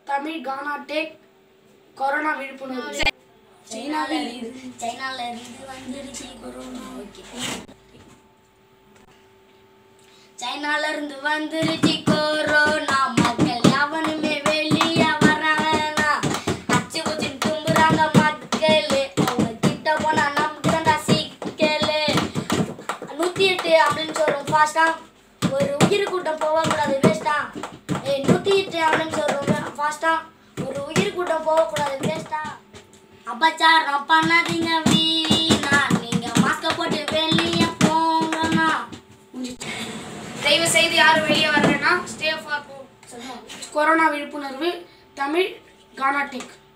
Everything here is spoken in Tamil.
தமிழ் கானா டேக் கொரோனா விழிப்புணர்வு சீனாவில் இருந்து சைனால இருந்து வந்துருச்சு கொரோனா ஓகே சைனால இருந்து வந்துருச்சு கொரோனா மக்கள் எவனுமே வெளிய வர வேணாம் அச்சு வச்சு தும்புறாங்க மக்கள் அவங்க கிட்ட போனா நமக்கு தான் சிக்கலு நூத்தி எட்டு அப்படின்னு சொல்றோம் ஃபாஸ்டா ஒரு உயிர் கூட்டம் போகக்கூடாது வேஸ்டா ஏய் நூத்தி எட்டு அப்படின்னு சொல்றோம் ஃபாஸ்டா ஒரு உயிர் கூட்டம் போகக்கூடாது வேஸ்டா அபச்சாரம் பண்ணாதீங்க வீணா நீங்க மாஸ்க போட்டு வெளிய போங்கண்ணா தயவு செய்து யாரும் வெளியே வரலன்னா ஸ்டே ஃபார் கொரோனா விழிப்புணர்வு தமிழ் கானா டேக்